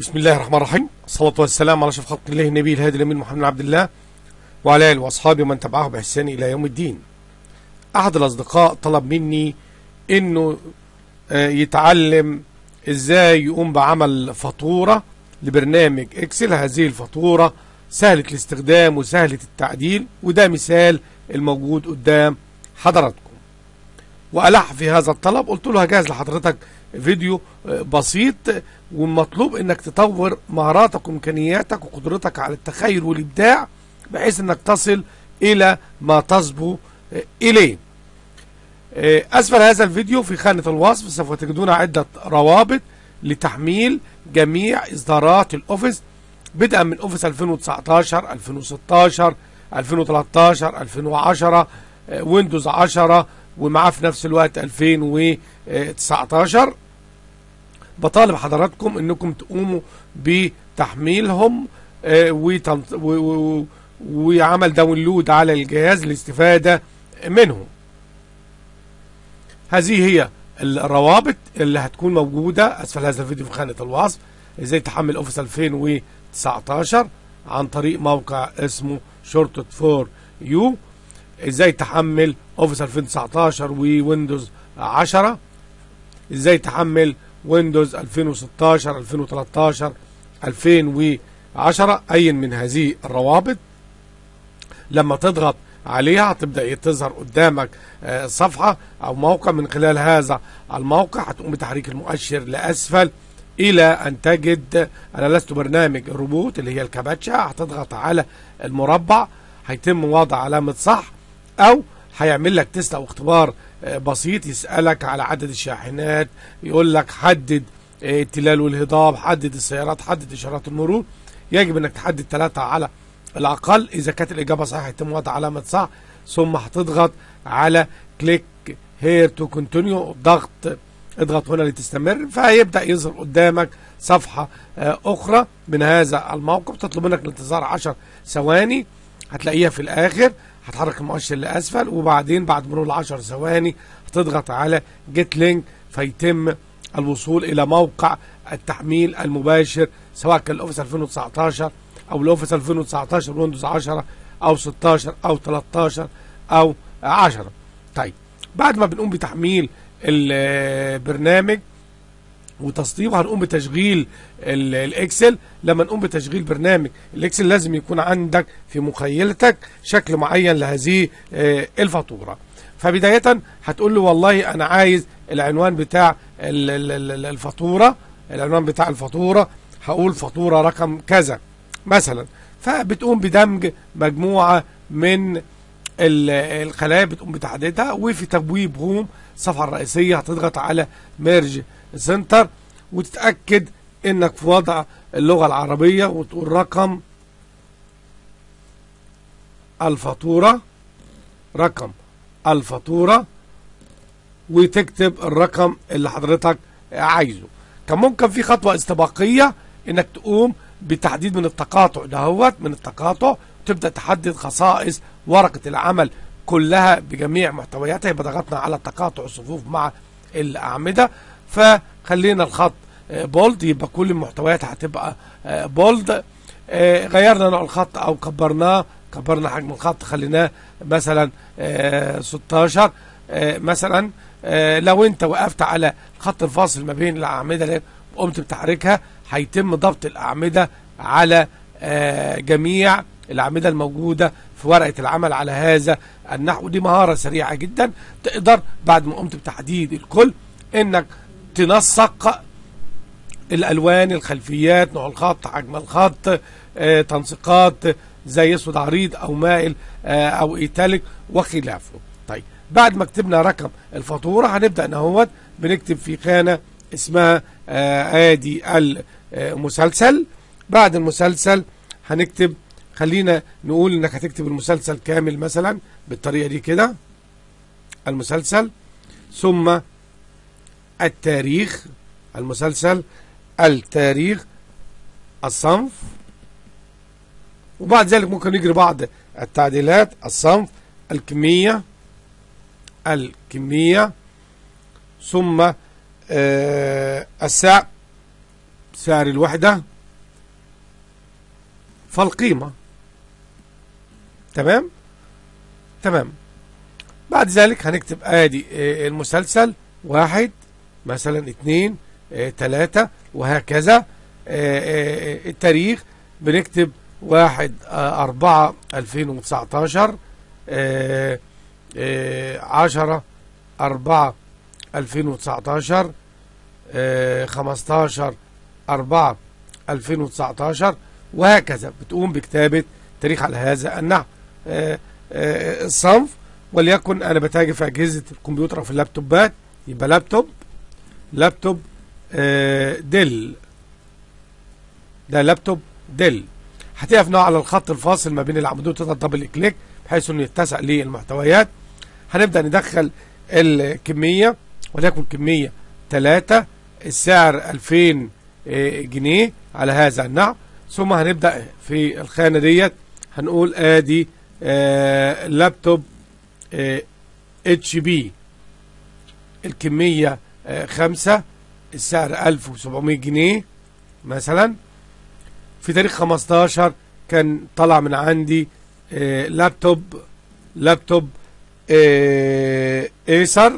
بسم الله الرحمن الرحيم الصلاة والسلام على أشرف خلق الله النبي الهادي الأمين محمد بن عبد الله وعلى آله وأصحابه ومن تبعه بإحسان إلى يوم الدين أحد الأصدقاء طلب مني إنه آه، يتعلم إزاي يقوم بعمل فاتورة لبرنامج إكسل هذه الفاتورة سهلة الاستخدام وسهلة التعديل وده مثال الموجود قدام حضراتكم وألح في هذا الطلب قلت له هجهز لحضرتك فيديو آه، بسيط والمطلوب انك تطور مهاراتك وامكانياتك وقدرتك على التخيل والابداع بحيث انك تصل الى ما تصبو آه، اليه آه، اسفل هذا الفيديو في خانة الوصف سوف تجدون عدة روابط لتحميل جميع اصدارات الاوفيس بدءا من اوفيس 2019 2016 2013 2010 آه، ويندوز 10 ومعاه في نفس الوقت 2019 بطالب حضراتكم انكم تقوموا بتحميلهم آه، وتنط- و- و- وعمل داونلود على الجهاز للاستفادة منهم هذه هي الروابط اللي هتكون موجودة اسفل هذا الفيديو في خانة الوصف ازاي تحمل اوفيس 2019 عن طريق موقع اسمه شورتت فور يو ازاي تحمل اوفيس 2019 وويندوز 10 ازاي تحمل ويندوز 2016 2013 2010 اي من هذه الروابط لما تضغط عليها هتبدا تظهر قدامك آه، صفحه او موقع من خلال هذا الموقع هتقوم بتحريك المؤشر لاسفل الى ان تجد انا لست برنامج الروبوت اللي هي الكابتشا هتضغط على المربع هيتم وضع علامه صح او هيعمل لك تيست او اختبار آه، بسيط يسالك على عدد الشاحنات يقول لك حدد آه، التلال والهضاب حدد السيارات حدد اشارات المرور يجب انك تحدد ثلاثة على الاقل اذا كانت الاجابه صحيحه يتم وضع علامه صح ثم هتضغط على كليك هير تو كونتينيو ضغط اضغط هنا لتستمر فهيبدا يظهر قدامك صفحه آه، اخرى من هذا الموقع تطلب منك الانتظار 10 ثواني هتلاقيها في الاخر هتحرك المؤشر لاسفل وبعدين بعد مرور 10 ثواني هتضغط على جيت لينك فيتم الوصول الى موقع التحميل المباشر سواء كان الاوفيس 2019 او الاوفيس 2019 ويندوز 10 او 16 او 13 او 10 طيب بعد ما بنقوم بتحميل البرنامج وتسطيبه هنقوم بتشغيل ال- الاكسل لما نقوم بتشغيل برنامج الاكسل لازم يكون عندك في مخيلتك شكل معين لهذه آه، الفاتوره فبدايه هتقول له والله انا عايز العنوان بتاع ال- ال- ال- الفاتوره العنوان بتاع الفاتوره هقول فاتوره رقم كذا مثلا فبتقوم بدمج مجموعه من ال- الخلايا بتقوم بتحديدها وفي تبويب هوم الصفحه الرئيسيه هتضغط على ميرج سنتر وتتاكد انك في وضع اللغه العربيه وتقول رقم الفاتوره رقم الفاتوره وتكتب الرقم اللي حضرتك عايزه كان ممكن في خطوه استباقيه انك تقوم بتحديد من التقاطع دهوت من التقاطع تبدا تحدد خصائص ورقه العمل كلها بجميع محتوياتها يبقى ضغطنا على تقاطع الصفوف مع الاعمده فخلينا الخط آه، بولد يبقى كل المحتويات هتبقى آه، بولد آه، غيرنا نوع الخط او كبرناه كبرنا حجم الخط خليناه مثلا آه، 16 آه، مثلا آه، لو انت وقفت على خط الفاصل ما بين الاعمده اللي قمت بتحريكها هيتم ضبط الاعمده على آه، جميع الاعمده الموجوده في ورقه العمل على هذا النحو دي مهاره سريعه جدا تقدر بعد ما قمت بتحديد الكل انك تنسق الالوان الخلفيات نوع الخط حجم الخط آه، تنسيقات زي اسود عريض او مائل آه، او ايتاليك وخلافه طيب بعد ما كتبنا رقم الفاتوره هنبدا نهوت بنكتب في خانه اسمها آه، ادي المسلسل بعد المسلسل هنكتب خلينا نقول انك هتكتب المسلسل كامل مثلا بالطريقه دي كده المسلسل ثم التاريخ المسلسل التاريخ الصنف وبعد ذلك ممكن نجري بعض التعديلات الصنف الكمية الكمية ثم آه السعر سعر الوحدة فالقيمة تمام تمام بعد ذلك هنكتب ادي آه، المسلسل واحد مثلا اتنين آه، تلاتة وهكذا آه، آه، التاريخ بنكتب واحد آه، أربعة ألفين وتسعتاشر آه، آه، عشرة أربعة ألفين وتسعتاشر آه، خمستاشر أربعة ألفين وتسعتاشر وهكذا بتقوم بكتابة تاريخ على هذا النحو آه، آه، الصنف وليكن أنا بتاجر في أجهزة الكمبيوتر أو في اللابتوبات يبقى لابتوب لابتوب آه، ديل ده لابتوب ديل هتقف نوع على الخط الفاصل ما بين العمودين تضغط دبل كليك بحيث انه يتسع للمحتويات هنبدا ندخل الكميه وليكن كميه 3 السعر 2000 آه، جنيه على هذا النحو ثم هنبدا في الخانه ديت هنقول ادي آه، لابتوب اتش بي الكميه آه، خمسة السعر 1700 جنيه مثلا في تاريخ 15 كان طلع من عندي آه، لابتوب لابتوب آه، ايسر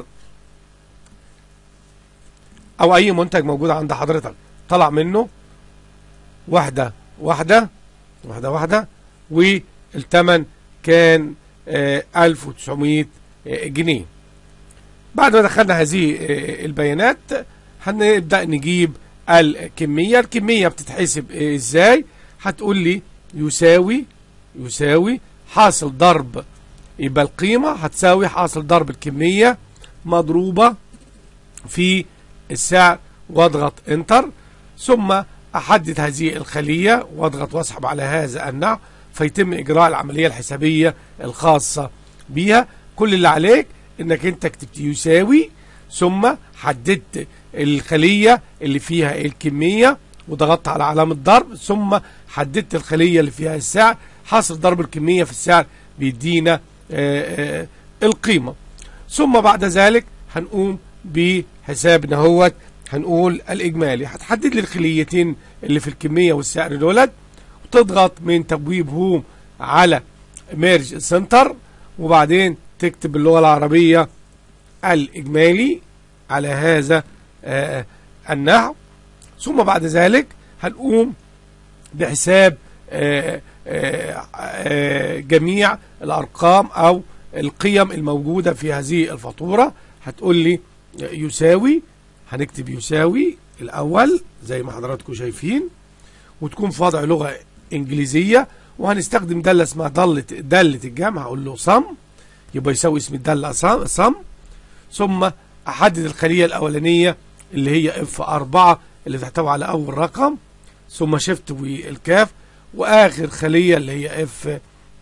او اي منتج موجود عند حضرتك طلع منه واحدة واحدة واحدة واحدة والثمن كان آه، 1900 آه، جنيه بعد ما دخلنا هذه آه، البيانات هنبدأ نجيب الكمية الكمية بتتحسب آه، ازاي هتقول لي يساوي يساوي حاصل ضرب يبقى القيمة هتساوي حاصل ضرب الكمية مضروبة في السعر واضغط انتر ثم احدد هذه الخلية واضغط واسحب على هذا النوع فيتم اجراء العملية الحسابية الخاصة بيها كل اللي عليك انك انت كتبت يساوي ثم حددت الخلية اللي فيها الكمية وضغطت على علامة ضرب ثم حددت الخلية اللي فيها السعر حاصل ضرب الكمية في السعر بيدينا آه، آه، القيمة ثم بعد ذلك هنقوم بحسابنا هوت هنقول الإجمالي هتحدد لي الخليتين اللي في الكمية والسعر دولت وتضغط من تبويب هوم على ميرج سنتر وبعدين تكتب باللغة العربية الإجمالي على هذا آه، النحو ثم بعد ذلك هنقوم بحساب آه، آه، آه، جميع الأرقام أو القيم الموجودة في هذه الفاتورة هتقول لي يساوي هنكتب يساوي الأول زي ما حضراتكم شايفين وتكون في وضع لغة إنجليزية وهنستخدم دالة اسمها دالة دالة الجمع هقول له صم يبقى يساوي اسم الدالة صم صم ثم أحدد الخلية الأولانية اللي هي اف 4 اللي تحتوي على أول رقم ثم شيفت والكاف وآخر خلية اللي هي اف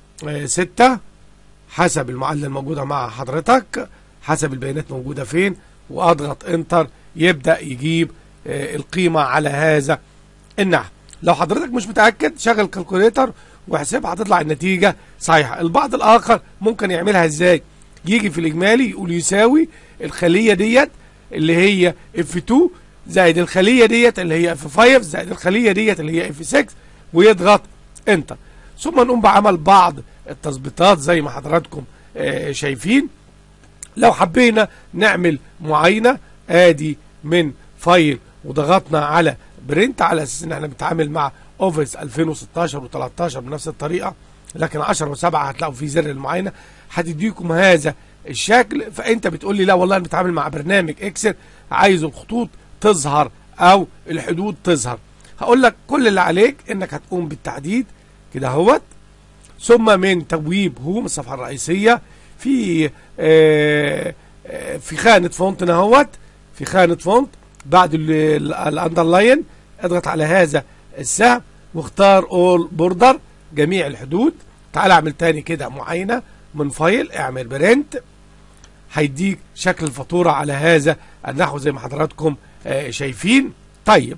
6 حسب المعادلة الموجودة مع حضرتك حسب البيانات موجودة فين وأضغط انتر يبدأ يجيب آه، القيمة على هذا النحو لو حضرتك مش متأكد شغل كالكوليتر واحسبها هتطلع النتيجة صحيحة البعض الآخر ممكن يعملها ازاي يجي في الإجمالي يقول يساوي الخلية ديت اللي هي F2 زائد الخلية ديت اللي هي F5 زائد الخلية ديت اللي هي F6 ويضغط انتر ثم نقوم بعمل بعض التظبيطات زي ما حضراتكم آه، شايفين لو حبينا نعمل معاينة ادي من فايل وضغطنا على برنت على اساس ان احنا بنتعامل مع اوفيس 2016 و13 بنفس الطريقة لكن 10 و7 هتلاقوا في زر المعاينة هتديكم هذا الشكل فانت بتقول لي لا والله انا بتعامل مع برنامج اكسل عايز الخطوط تظهر او الحدود تظهر هقول لك كل اللي عليك انك هتقوم بالتعديد كده اهوت ثم من تبويب هوم الصفحه الرئيسيه في آه، آه، في خانه فونت اهوت في خانه فونت بعد ال- ال- الاندرلاين اضغط على هذا السهم واختار اول بوردر جميع الحدود تعال اعمل تاني كده معاينه من فايل اعمل برنت هيديك شكل الفاتوره على هذا النحو زي ما حضراتكم آه، شايفين طيب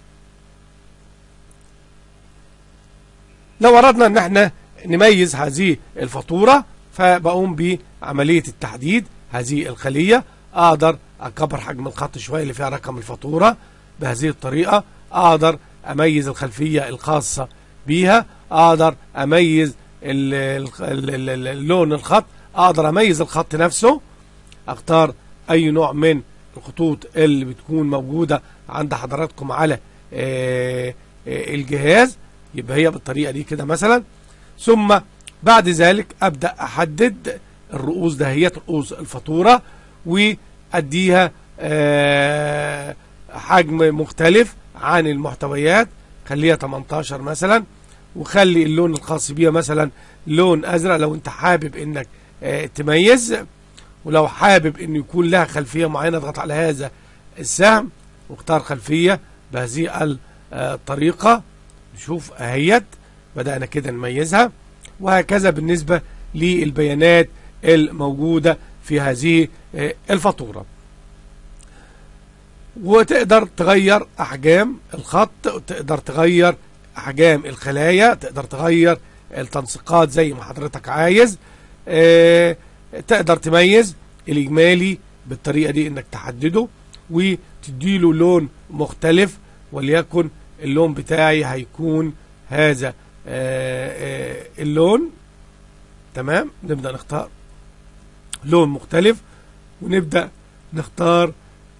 لو أردنا أن احنا نميز هذه الفاتورة فبقوم بعملية التحديد هذه الخلية أقدر أكبر حجم الخط شوية اللي فيها رقم الفاتورة بهذه الطريقة أقدر أميز الخلفية الخاصة بيها اقدر اميز ال- ال- ال- ال- اللون الخط اقدر اميز الخط نفسه اختار اي نوع من الخطوط اللي بتكون موجودة عند حضراتكم على آه، آه، الجهاز يبقى هي بالطريقة دي كده مثلا ثم بعد ذلك ابدا احدد الرؤوس دهيت رؤوس الفاتوره واديها آه، حجم مختلف عن المحتويات خليها 18 مثلا وخلي اللون الخاص بيها مثلا لون ازرق لو انت حابب انك آه، تميز ولو حابب ان يكون لها خلفيه معينه اضغط على هذا السهم واختار خلفيه بهذه ال- آه، الطريقه نشوف اهيت بدانا كده نميزها وهكذا بالنسبه للبيانات الموجوده في هذه آه، الفاتوره وتقدر تغير احجام الخط وتقدر تغير احجام الخلايا تقدر تغير التنسيقات زي ما حضرتك عايز آه، تقدر تميز الاجمالي بالطريقه دي انك تحدده وتديله لون مختلف وليكن اللون بتاعي هيكون هذا آه، آه، اللون تمام نبدا نختار لون مختلف ونبدا نختار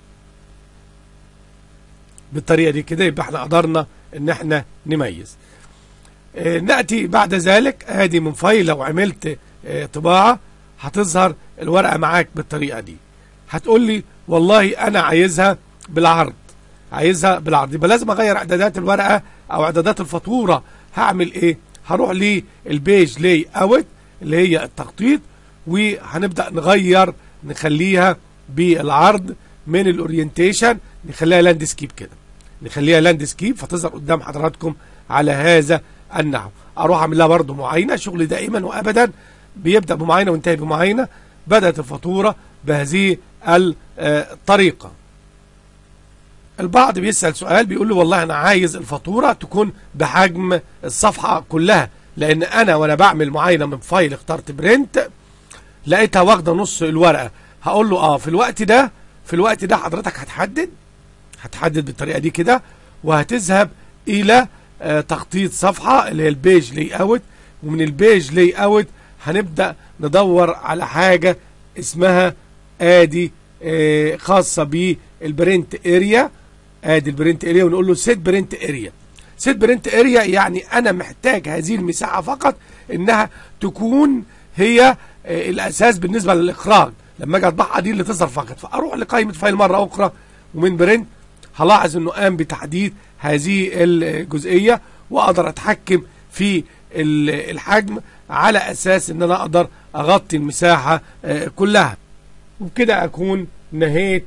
بالطريقه دي كده يبقى احنا قدرنا ان احنا نميز آه، ناتي بعد ذلك ادي من فايل لو عملت آه، طباعه هتظهر الورقه معاك بالطريقه دي هتقول لي والله انا عايزها بالعرض عايزها بالعرض يبقى لازم اغير اعدادات الورقه او اعدادات الفاتوره هعمل ايه هروح للبيج لاي اوت اللي هي التخطيط وهنبدا نغير نخليها بالعرض من الاورينتيشن نخليها لاندسكيب كده نخليها لاندسكيب فتظهر قدام حضراتكم على هذا النحو اروح اعمل لها برضه معاينه شغل دائما وابدا بيبدا بمعاينه وينتهي بمعاينه بدات الفاتوره بهذه الطريقه البعض بيسال سؤال بيقول له والله انا عايز الفاتوره تكون بحجم الصفحه كلها لان انا وانا بعمل معاينه من فايل اخترت برنت لقيتها واخده نص الورقه هقول له اه في الوقت ده في الوقت ده حضرتك هتحدد هتحدد بالطريقه دي كده وهتذهب الى آه تخطيط صفحه اللي هي البيج لاي اوت ومن البيج لاي اوت هنبدا ندور على حاجه اسمها ادي آه خاصه بالبرنت اريا ادي البرنت اريا ونقول له سيت برنت اريا سيت برنت اريا يعني انا محتاج هذه المساحه فقط انها تكون هي آه الاساس بالنسبه للاخراج لما اجي اطبعها دي اللي تظهر فقط فاروح لقائمه فايل مره اخرى ومن برنت هلاحظ انه قام بتحديد هذه الجزئيه واقدر اتحكم في الحجم على اساس ان انا اقدر اغطي المساحه كلها وبكده اكون نهيت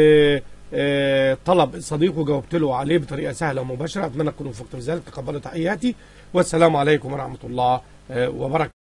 طلب الصديق وجاوبت له عليه بطريقه سهله ومباشره اتمنى تكونوا وفقتم ذلك تقبلوا تحياتي والسلام عليكم ورحمه الله وبركاته